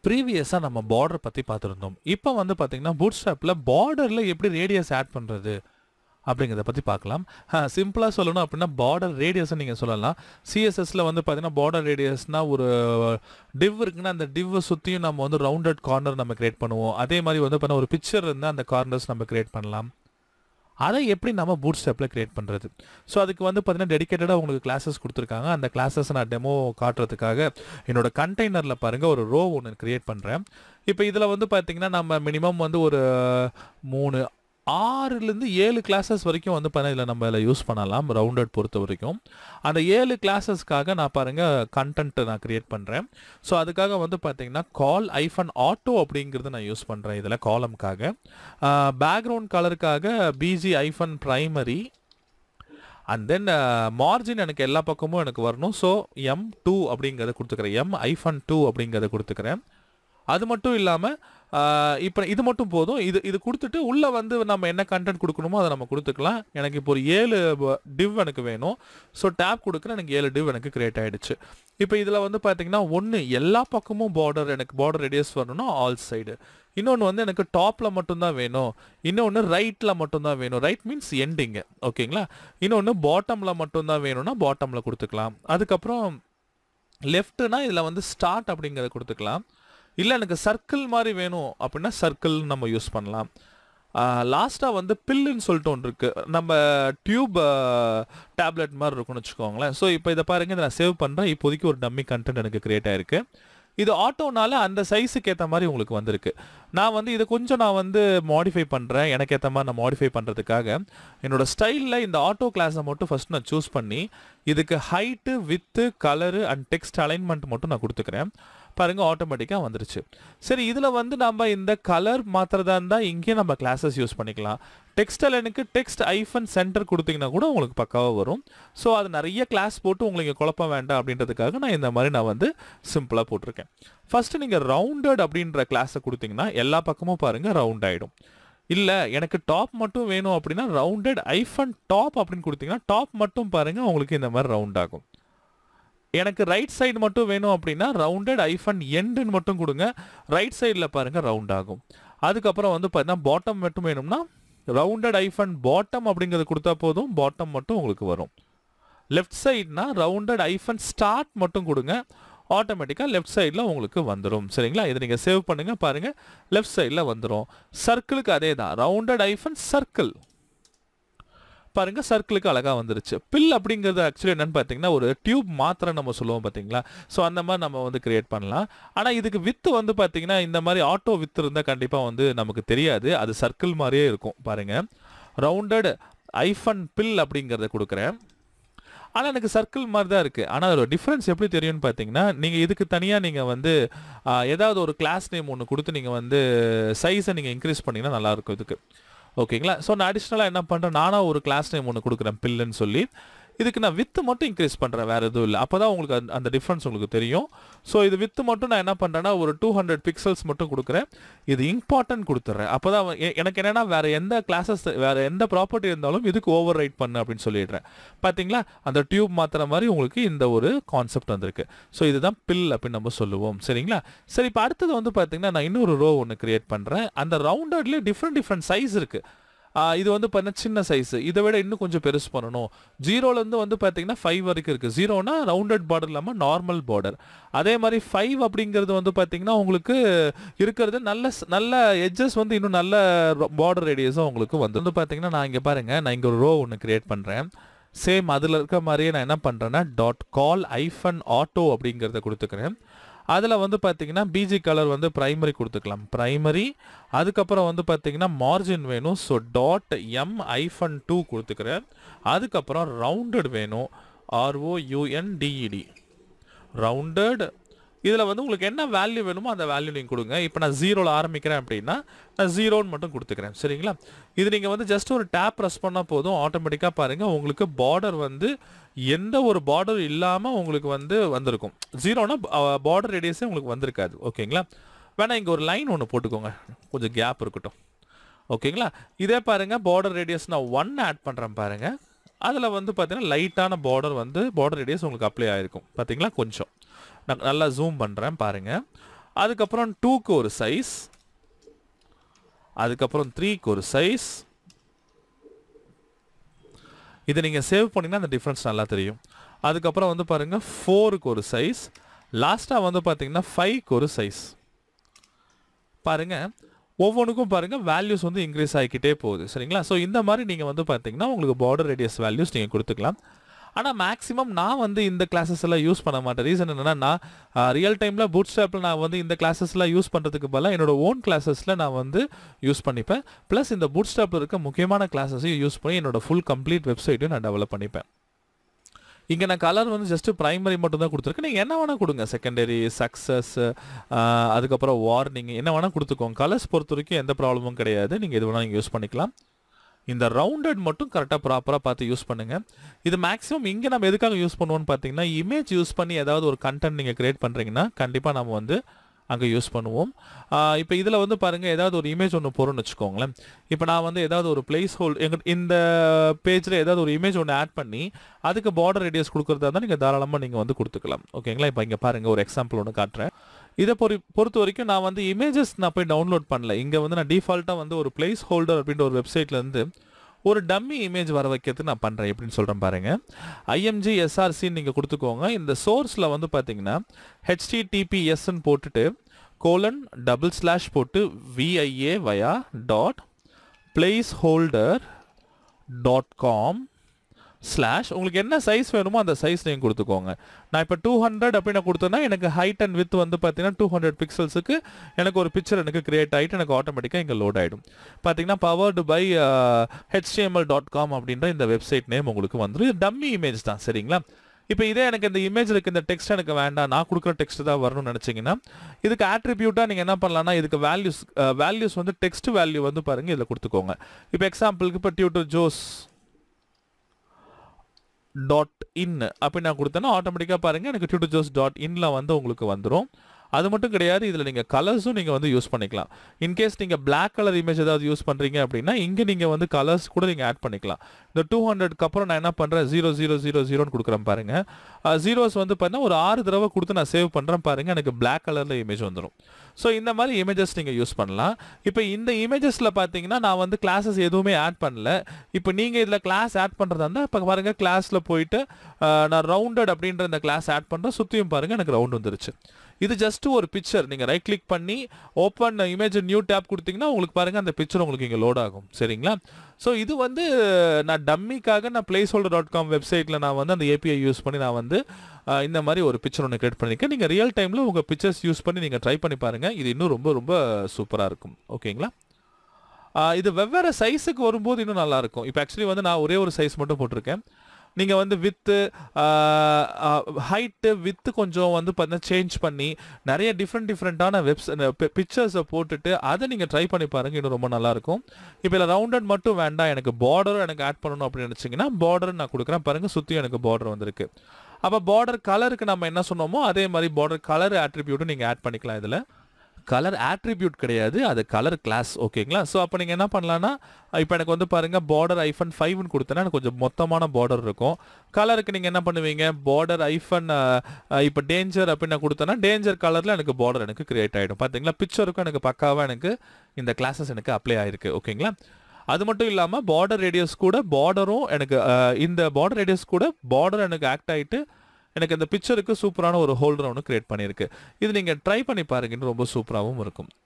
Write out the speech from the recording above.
ப்ரீவியஸாக நம்ம பார்டர் பற்றி பார்த்துருந்தோம் இப்போ வந்து பார்த்தீங்கன்னா பூட் ஸ்ட்ராப்பில் பார்டரில் எப்படி ரேடியஸ் ஆட் பண்ணுறது அப்படிங்கிறத பற்றி பார்க்கலாம் சிம்பிளாக சொல்லணும் அப்படின்னா பார்டர் ரேடியஸ்ன்னு நீங்கள் சொல்லலாம் சிஎஸ்எஸ்ல வந்து பார்த்தீங்கன்னா பார்டர் ரேடியஸ்னால் ஒரு டிவ் இருக்குன்னா அந்த டிவ்வை சுற்றியும் நம்ம வந்து ரவுண்டட் கார்னர் நம்ம கிரியேட் பண்ணுவோம் அதே மாதிரி வந்து பார்த்தீங்கன்னா ஒரு பிக்சர் இருந்தால் அந்த கார்னர்ஸ் நம்ம கிரியேட் பண்ணலாம் அதை எப்படி நம்ம பூட் ஸ்டெப்பில் கிரியேட் பண்ணுறது ஸோ அதுக்கு வந்து பார்த்தீங்கன்னா டெடிக்கேட்டடாக உங்களுக்கு கிளாஸஸ் கொடுத்துருக்காங்க அந்த கிளாஸஸ் நான் டெமோ காட்டுறதுக்காக என்னோட கண்டெய்னரில் பாருங்கள் ஒரு ரோ ஒன்று கிரியேட் பண்ணுறேன் இப்போ இதில் வந்து பார்த்தீங்கன்னா நம்ம மினிமம் வந்து ஒரு மூணு ஆறுலேருந்து ஏழு கிளாஸஸ் வரைக்கும் வந்து பார்த்தீங்கன்னா இதில் நம்ம இதில் யூஸ் பண்ணலாம் ரவுண்டட் பொறுத்த வரைக்கும் அந்த ஏழு கிளாஸஸ்க்காக நான் பாருங்கள் கண்டென்ட் நான் கிரியேட் பண்ணுறேன் ஸோ அதுக்காக வந்து பார்த்தீங்கன்னா கால் ஐஃபன் ஆட்டோ அப்படிங்கிறது நான் யூஸ் பண்ணுறேன் இதில் காலம்காக பேக்ரவுண்ட் கலருக்காக BG hyphen primary and then margin எனக்கு எல்லா பக்கமும் எனக்கு வரணும் ஸோ எம் டூ அப்படிங்கிறத கொடுத்துக்கிறேன் எம் ஐஃபன் டூ அப்படிங்கிறத கொடுத்துக்கிறேன் அது மட்டும் இல்லாமல் இப்போ இது மட்டும் போதும் இது இது கொடுத்துட்டு உள்ளே வந்து நம்ம என்ன கண்டென்ட் கொடுக்கணுமோ அதை நம்ம கொடுத்துக்கலாம் எனக்கு இப்போ ஒரு ஏழு டிவ் எனக்கு வேணும் ஸோ டேப் கொடுக்குறேன் எனக்கு ஏழு டிவ் எனக்கு கிரியேட் ஆகிடுச்சு இப்போ இதில் வந்து பார்த்தீங்கன்னா ஒன்று எல்லா பக்கமும் பார்டர் எனக்கு பார்டர் ரெடியஸ் வரணும்னா ஆல் சைடு இன்னொன்று வந்து எனக்கு டாப்பில் மட்டும்தான் வேணும் இன்னொன்று ரைட்டில் மட்டும்தான் வேணும் ரைட் மீன்ஸ் எண்டிங்கு ஓகேங்களா இன்னொன்று பாட்டமில் மட்டும்தான் வேணும்னா பாட்டமில் கொடுத்துக்கலாம் அதுக்கப்புறம் லெஃப்ட்டுனா இதில் வந்து ஸ்டார்ட் அப்படிங்கிறத கொடுத்துக்கலாம் இல்லை எனக்கு சர்க்கிள் மாதிரி வேணும் அப்படின்னா சர்க்கிள் நம்ம யூஸ் பண்ணலாம் லாஸ்ட்டாக வந்து பில்லுன்னு சொல்லிட்டு ஒன்று இருக்குது நம்ம டியூப் டேப்லெட் மாதிரி இருக்கும்னு வச்சுக்கோங்களேன் ஸோ இப்போ இதை பாருங்கள் இதை நான் சேவ் பண்ணுறேன் இப்போதைக்கு ஒரு டம்மி கண்டென்ட் எனக்கு கிரியேட் ஆயிருக்கு இது ஆட்டோனால அந்த சைஸுக்கு ஏற்ற மாதிரி உங்களுக்கு வந்திருக்கு நான் வந்து இதை கொஞ்சம் நான் வந்து மாடிஃபை பண்ணுறேன் எனக்கு ஏற்ற மாதிரி நான் மாடிஃபை பண்ணுறதுக்காக என்னோட ஸ்டைலில் இந்த ஆட்டோ கிளாஸை மட்டும் ஃபஸ்ட் நான் சூஸ் பண்ணி இதுக்கு height width colour and text alignment மட்டும் நான் கொடுத்துக்கிறேன் பாருங்க ஆட்டோமேட்டிக்காக வந்துருச்சு சரி இதில் வந்து நம்ம இந்த கலர் மாத்திரதா இருந்தால் இங்கேயே நம்ம கிளாஸஸ் யூஸ் பண்ணிக்கலாம் டெக்ஸ்டைல் எனக்கு டெக்ஸ்ட் ஐஃபன் சென்டர் கொடுத்தீங்கன்னா கூட உங்களுக்கு பக்காவாக வரும் ஸோ அது நிறைய கிளாஸ் போட்டு உங்களுக்கு குழப்பம் வேண்டாம் அப்படின்றதுக்காக நான் இந்த மாதிரி நான் வந்து சிம்பிளாக போட்டிருக்கேன் ஃபஸ்ட்டு நீங்கள் ரவுண்டட் அப்படின்ற கிளாஸை கொடுத்தீங்கன்னா எல்லா பக்கமும் பாருங்கள் ரவுண்ட் ஆகிடும் இல்லை எனக்கு டாப் மட்டும் வேணும் அப்படின்னா ரவுண்டட் ஐஃபன் டாப் அப்படின்னு கொடுத்தீங்கன்னா டாப் மட்டும் பாருங்கள் உங்களுக்கு இந்த மாதிரி ரவுண்ட் ஆகும் எனக்கு ரைட் சைடு மட்டும் வேணும் அப்படின்னா ரவுண்டட் ஐஃபன் எண்டுன்னு மட்டும் கொடுங்க ரைட் சைடில் பாருங்கள் ரவுண்ட் ஆகும் அதுக்கப்புறம் வந்து பார்த்தீங்கன்னா பாட்டம் மட்டும் வேணும்னா ரவுண்டட் ஐஃபன் பாட்டம் அப்படிங்கிறது கொடுத்தா போதும் பாட்டம் மட்டும் உங்களுக்கு வரும் லெஃப்ட் சைட்னா ரவுண்டட் ஐஃபன் ஸ்டார்ட் மட்டும் கொடுங்க ஆட்டோமேட்டிக்காக லெஃப்ட் சைடில் உங்களுக்கு வந்துடும் சரிங்களா இதை நீங்கள் சேவ் பண்ணுங்கள் பாருங்கள் லெஃப்ட் சைடில் வந்துடும் சர்க்கிளுக்கு அதே தான் ரவுண்டட் ஐஃபன் சர்க்கிள் பாருங்க சர்க்கிளுக்கு அழகாக வந்துருச்சு பில் அப்படிங்கிறது ஆக்சுவலி என்னன்னு பார்த்தீங்கன்னா ஒரு டியூப் மாத்திரை நம்ம சொல்லுவோம் பார்த்தீங்களா ஸோ அந்த மாதிரி நம்ம வந்து கிரியேட் பண்ணலாம் ஆனால் இதுக்கு வித்து வந்து பார்த்தீங்கன்னா இந்த மாதிரி ஆட்டோ வித்து இருந்தால் கண்டிப்பாக வந்து நமக்கு தெரியாது அது சர்க்கிள் மாதிரியே இருக்கும் பாருங்க ரவுண்டட் ஐஃபன் பில் அப்படிங்கிறத கொடுக்குறேன் ஆனால் எனக்கு சர்க்கிள் மாதிரி தான் இருக்குது ஆனால் அதோட டிஃப்ரென்ஸ் எப்படி தெரியும்னு பார்த்தீங்கன்னா நீங்கள் இதுக்கு தனியாக நீங்கள் வந்து ஏதாவது ஒரு கிளாஸ் நேம் ஒன்று கொடுத்து நீங்கள் வந்து சைஸை நீங்கள் இன்க்ரீஸ் பண்ணிங்கன்னா நல்லாயிருக்கும் இதுக்கு ஓகேங்களா ஸோ நான் அடிஷ்னலாக என்ன பண்ணுறேன் நானாக ஒரு கிளாஸ் நேம் ஒன்று கொடுக்குறேன் பில்லுன்னு சொல்லி இதுக்கு நான் வித்து மட்டும் இன்க்ரீஸ் பண்ணுறேன் வேறு எதுவும் இல்லை அப்போ தான் உங்களுக்கு அந்த- அந்த டிஃப்ரென்ஸ் உங்களுக்கு தெரியும் ஸோ இது வித்து மட்டும் நான் என்ன பண்ணுறேன்னா ஒரு டூ ஹண்ட்ரட் பிக்சல்ஸ் மட்டும் கொடுக்குறேன் இது இம்பார்ட்டன்ட் கொடுத்துட்றேன் அப்போ தான் எனக்கு என்னென்னா வேறு எந்த கிளாஸஸ் வேறு எந்த ப்ராப்பர்ட்டி இருந்தாலும் இதுக்கு ஓவர் ரைட் பண்ணு அப்படின்னு சொல்லிடுறேன் பார்த்தீங்களா அந்த டியூப் மாத்துற மாதிரி உங்களுக்கு இந்த ஒரு கான்செப்ட் வந்திருக்கு ஸோ இதுதான் பில் அப்படின்னு நம்ம சொல்லுவோம் சரிங்களா சரி இப்போ அடுத்தது வந்து பார்த்தீங்கன்னா நான் இன்னொரு ரோ ஒன்று கிரியேட் பண்ணுறேன் அந்த ரவுண்டட்லேயே டிஃப்ரெண்ட் டிஃப்ரெண்ட் சைஸ் இருக்குது ஆஹ் இது வந்து பார்த்தீங்கன்னா சின்ன சைஸ் இதை விட இன்னும் கொஞ்சம் பெருசு பண்ணணும் ஜீரோலேருந்து வந்து பார்த்தீங்கன்னா ஃபைவ் வரைக்கும் இருக்குது ஜீரோனா ரவுண்டட் பார்டர் இல்லாமல் நார்மல் பார்டர் அதே மாதிரி ஃபைவ் அப்படிங்கிறது வந்து பார்த்தீங்கன்னா உங்களுக்கு இருக்கிறது நல்ல ஸ்- நல்ல எட்ஜஸ் வந்து இன்னும் நல்ல பார்டர் ரேடியஸும் உங்களுக்கு வந்து வந்து பார்த்தீங்கன்னா நான் இங்கே பாருங்கள் நான் இங்கே ஒரு ரோ ஒன்று கிரியேட் பண்ணுறேன் சேம் அதில் இருக்க மாதிரியே நான் என்ன பண்ணுறேன்னா டாட் கால் ஐஃபன் ஆட்டோ அப்படிங்கிறத கொடுத்துக்கிறேன் அதில் வந்து பார்த்தீங்கன்னா பிஜி கலர் வந்து பிரைமரி கொடுத்துக்கலாம் பிரைமரி அதுக்கப்புறம் வந்து பார்த்தீங்கன்னா மார்ஜின் வேணும் so dot M hyphen two கொடுத்துக்கிறேன் அதுக்கப்புறம் ரவுண்டட் வேணும் ஆர்ஓ யூஎன்டிஇடி ரவுண்டட் இதில் வந்து உங்களுக்கு என்ன வேல்யூ வேணுமோ அந்த வேல்யூ நீங்கள் கொடுங்க இப்போ நான் ஜீரோவில் ஆரம்பிக்கிறேன் அப்படின்னா நான் ஜீரோன்னு மட்டும் கொடுத்துக்கிறேன் சரிங்களா இது நீங்கள் வந்து ஜஸ்ட் ஒரு டேப் ப்ரெஸ் பண்ணால் போதும் ஆட்டோமேட்டிக்காக பாருங்கள் உங்களுக்கு பார்டர் வந்து எந்த ஒரு பார்டர் இல்லாமல் உங்களுக்கு வந்து வந்திருக்கும் ஜீரோனா பார்டர் ரேடியஸே உங்களுக்கு வந்திருக்காது ஓகேங்களா வேணா இங்கே ஒரு லைன் ஒன்று போட்டுக்கோங்க கொஞ்சம் கேப் இருக்கட்டும் ஓகேங்களா இதே பாருங்க பார்டர் ரேடியஸ் நான் ஒன் ஆட் பண்ணுறேன் பாருங்க அதில் வந்து பார்த்தீங்கன்னா லைட்டான பார்டர் வந்து பார்டர் ரேடியஸ் உங்களுக்கு அப்ளை ஆயிருக்கும் பார்த்தீங்களா கொஞ்சம் நான் நல்லா ஜூம் பண்ணுறேன் பாருங்க அதுக்கப்புறம் டூக்கு ஒரு சைஸ் அதுக்கப்புறம் த்ரீக்கு ஒரு சைஸ் இதை நீங்கள் சேவ் பண்ணிங்கன்னா அந்த டிஃப்ரென்ஸ் நல்லா தெரியும் அதுக்கப்புறம் வந்து பாருங்கள் ஃபோருக்கு ஒரு சைஸ் லாஸ்ட்டாக வந்து பார்த்தீங்கன்னா ஃபைவ்க்கு ஒரு சைஸ் பாருங்கள் ஒவ்வொன்றுக்கும் பாருங்கள் வேல்யூஸ் வந்து இன்க்ரீஸ் ஆகிக்கிட்டே போகுது சரிங்களா ஸோ இந்த மாதிரி நீங்கள் வந்து பார்த்தீங்கன்னா உங்களுக்கு பார்டர் ரேடியஸ் வேல்யூஸ் நீங்கள் கொடுத்துக்கலாம் ஆனால் மேக்ஸிமம் நான் வந்து இந்த கிளாஸஸ் எல்லாம் யூஸ் பண்ண மாட்டேன் ரீசன் என்னன்னா நான் ரியல் டைமில் பூட் ஸ்டாப்பில் நான் வந்து இந்த கிளாஸஸ்லாம் யூஸ் பண்ணுறதுக்கு பதிலாக என்னோட ஓன் கிளாஸஸில் நான் வந்து யூஸ் பண்ணிப்பேன் ப்ளஸ் இந்த பூட் ஸ்டாப்பில் இருக்க முக்கியமான கிளாஸஸையும் யூஸ் பண்ணி என்னோட ஃபுல் கம்ப்ளீட் வெப்சைட்டையும் நான் டெவலப் பண்ணிப்பேன் இங்கே நான் கலர் வந்து ஜஸ்ட் பிரைமரி மட்டும் தான் கொடுத்துருக்கேன் நீங்கள் என்ன வேணால் கொடுங்க செகண்டரி சக்ஸஸ் அதுக்கப்புறம் வார்னிங் என்ன வேணால் கொடுத்துக்கோங்க கலர்ஸ் பொறுத்த வரைக்கும் எந்த ப்ராப்ளமும் கிடையாது நீங்கள் எது வேணால் நீங்கள் யூஸ் பண்ணிக்கலாம் இந்த ரவுண்டட் மட்டும் கரெக்டாக ப்ராப்பராக பார்த்து யூஸ் பண்ணுங்கள் இது மேக்ஸிமம் இங்கே நம்ம எதுக்காக யூஸ் பண்ணுவோம்னு பார்த்தீங்கன்னா இமேஜ் யூஸ் பண்ணி ஏதாவது ஒரு கண்டென்ட் நீங்கள் கிரியேட் பண்ணுறீங்கன்னா கண்டிப்பாக நம்ம வந்து அங்கே யூஸ் பண்ணுவோம் இப்போ இதில் வந்து பாருங்கள் ஏதாவது ஒரு இமேஜ் ஒன்று போகிறோம்னு வச்சுக்கோங்களேன் இப்போ நான் வந்து ஏதாவது ஒரு பிளேஸ் ஹோல்ட் எங்க இந்த பேஜில் ஏதாவது ஒரு இமேஜ் ஒன்று ஆட் பண்ணி அதுக்கு பார்டர் ரேடியஸ் கொடுக்குறதா இருந்தால் நீங்கள் தாராளமாக நீங்கள் வந்து கொடுத்துக்கலாம் ஓகேங்களா இப்போ இங்கே பாருங்கள் ஒரு எக்ஸாம்பிள் ஒன்று காட்டுறேன் இதை பொறி பொறுத்த வரைக்கும் நான் வந்து இமேஜஸ் நான் போய் டவுன்லோட் பண்ணல இங்கே வந்து நான் டிஃபால்ட்டாக வந்து ஒரு பிளேஸ் ஹோல்டர் அப்படின்ற ஒரு வெப்சைட்லேருந்து ஒரு டம்மி இமேஜ் வர வைக்கிறதுக்கு நான் பண்ணுறேன் எப்படின்னு சொல்கிறேன் பாருங்கள் ஐஎம்ஜி எஸ்ஆர்சின்னு நீங்கள் கொடுத்துக்கோங்க இந்த சோர்ஸில் வந்து பார்த்தீங்கன்னா ஹெச்டிடிபிஎஸ்ன்னு போட்டுட்டு கோலன் டபுள் ஸ்லாஷ் போட்டு VIA via dot place holder dot com slash உங்களுக்கு என்ன சைஸ் வேணுமோ அந்த சைஸ் நீங்கள் கொடுத்துக்கோங்க நான் இப்போ டூ ஹண்ட்ரட் அப்படின்னு கொடுத்தேன்னா எனக்கு ஹைட் அண்ட் வித் வந்து பார்த்தீங்கன்னா டூ ஹண்ட்ரட் பிக்சல்ஸுக்கு எனக்கு ஒரு பிக்சர் எனக்கு கிரியேட் ஆகிட்டு எனக்கு ஆட்டோமேட்டிக்காக இங்கே லோட் ஆகிடும் பார்த்தீங்கன்னா powered by HTML dot com அப்படின்ற இந்த வெப்சைட் நேம் உங்களுக்கு வந்துடும் இது டம்மி இமேஜ் தான் சரிங்களா இப்போ இதே எனக்கு இந்த இமேஜ் இருக்கு இந்த டெக்ஸ்ட் எனக்கு வேண்டாம் நான் கொடுக்குற டெக்ஸ்ட் தான் வரணும்னு நினச்சிங்கன்னா இதுக்கு ஆட்ரிபியூட்டாக நீங்கள் என்ன பண்ணலாம்னா இதுக்கு வேல்யூஸ் வேல்யூஸ் வந்து டெக்ஸ்ட் வேல்யூ வந்து பாருங்கள் இதில் கொடுத்துக்கோங்க இப்போ எக்ஸாம்பிளுக்கு இப்போ டியூட்டர் ஜோஸ் டாட் இன் அப்படி நான் கொடுத்தேன்னா ஆட்டோமேட்டிக்காக பாருங்கள் எனக்கு டியூட்டர் ஜோஸ் டாட் இன்ல வந்து உங்களுக்கு வந்துடும் அது மட்டும் கிடையாது இதில் நீங்கள் கலர்ஸும் நீங்கள் வந்து யூஸ் பண்ணிக்கலாம் இன்கேஸ் நீங்கள் பிளாக் கலர் இமேஜ் ஏதாவது யூஸ் பண்ணுறீங்க அப்படின்னா இங்கே நீங்கள் வந்து கலர்ஸ் கூட நீங்கள் ஆட் பண்ணிக்கலாம் இந்த டூ ஹண்ட்ரட்க்கு அப்புறம் நான் என்ன பண்ணுறேன் ஜீரோ ஜீரோ ஜீரோ ஜீரோன்னு கொடுக்குறேன் பாருங்கள் ஜீரோஸ் வந்து பார்த்தீங்கன்னா ஒரு ஆறு தடவை கொடுத்து நான் சேவ் பண்ணுறேன் பாருங்கள் எனக்கு பிளாக் கலரில் இமேஜ் வந்துடும் ஸோ இந்த மாதிரி இமேஜஸ் நீங்கள் யூஸ் பண்ணலாம் இப்போ இந்த இமேஜஸில் பார்த்தீங்கன்னா நான் வந்து கிளாஸஸ் எதுவுமே ஆட் பண்ணல இப்போ நீங்கள் இதில் கிளாஸ் ஆட் பண்ணுறதா இருந்தால் இப்போ பாருங்கள் கிளாஸில் போயிட்டு நான் ரவுண்டட் அப்படின்ற இந்த கிளாஸ் ஆட் பண்ணுறேன் சுற்றியும் பாருங்கள் எனக்கு ரவுண்ட் வந்துருச்சு இது ஜஸ்ட் ஒரு பிக்சர் நீங்கள் ரைட் கிளிக் பண்ணி ஓப்பன் இமேஜ் நியூ டேப் கொடுத்தீங்கன்னா உங்களுக்கு பாருங்கள் அந்த பிக்சர் உங்களுக்கு இங்கே லோட் ஆகும் சரிங்களா ஸோ இது வந்து நான் டம்மிக்காக நான் பிளேஸ் ஹோல்டர் டாட் காம் வெப்சைட்டில் நான் வந்து அந்த ஏபிஐ யூஸ் பண்ணி நான் வந்து இந்த மாதிரி ஒரு பிக்சர் ஒன்று கிரியேட் பண்ணியிருக்கேன் நீங்கள் ரியல் டைமில் உங்கள் பிக்சர்ஸ் யூஸ் பண்ணி நீங்கள் ட்ரை பண்ணி பாருங்கள் இது இன்னும் ரொம்ப ரொம்ப சூப்பராக இருக்கும் ஓகேங்களா இது வெவ்வேறு சைஸுக்கு வரும்போது இன்னும் நல்லாயிருக்கும் இப்போ ஆக்சுவலி வந்து நான் ஒரே ஒரு சைஸ் மட்டும் போட்டிருக்கேன் நீங்கள் வந்து வித்து ஹைட்டு வித்து கொஞ்சம் வந்து பார்த்தீங்கன்னா சேஞ்ச் பண்ணி நிறைய டிஃப்ரெண்ட் டிஃப்ரெண்ட்டான வெப்ஸ் பிக்சர்ஸை போட்டுட்டு அதை நீங்கள் ட்ரை பண்ணி பாருங்கள் இன்னும் ரொம்ப நல்லாயிருக்கும் இப்போ இல்லை ரவுண்டட் மட்டும் வேண்டாம் எனக்கு பார்டரும் எனக்கு ஆட் பண்ணணும் அப்படின்னு நினச்சிங்கன்னா பார்டர் நான் கொடுக்குறேன் பாருங்கள் சுற்றியும் எனக்கு பார்டர் வந்திருக்கு அப்போ பார்டர் கலருக்கு நம்ம என்ன சொன்னோமோ அதே மாதிரி பார்டர் கலர் ஆட்ரிபியூட்டும் நீங்கள் ஆட் பண்ணிக்கலாம் இதில் கலர் ஆட்ரிபியூட் கிடையாது அது கலர் கிளாஸ் ஓகேங்களா ஸோ அப்போ நீங்கள் என்ன பண்ணலான்னா இப்போ எனக்கு வந்து பாருங்கள் பார்டர் ஐஃபன் ஃபைவ்னு கொடுத்தேன்னா எனக்கு கொஞ்சம் மொத்தமான பார்டர் இருக்கும் கலருக்கு நீங்கள் என்ன பண்ணுவீங்க பார்டர் ஐஃபன் இப்போ டேஞ்சர் அப்படின்னு நான் கொடுத்தேன்னா டேஞ்சர் கலரில் எனக்கு பார்டர் எனக்கு கிரியேட் ஆகிடும் பார்த்தீங்களா பிக்சருக்கும் எனக்கு பக்காவாக எனக்கு இந்த கிளாஸஸ் எனக்கு அப்ளை ஆயிருக்கு ஓகேங்களா அது மட்டும் இல்லாமல் பார்டர் ரேடியஸ் கூட பார்டரும் எனக்கு இந்த பார்டர் ரேடியஸ் கூட பார்டர் எனக்கு ஆக்ட் ஆகிட்டு எனக்கு இந்த பிக்சருக்கு சூப்பரான ஒரு ஹோல்டர் ஒன்று கிரியேட் பண்ணியிருக்கு இது நீங்கள் ட்ரை பண்ணி பாருங்கன்னு ரொம்ப சூப்பராகவும் இருக்கும்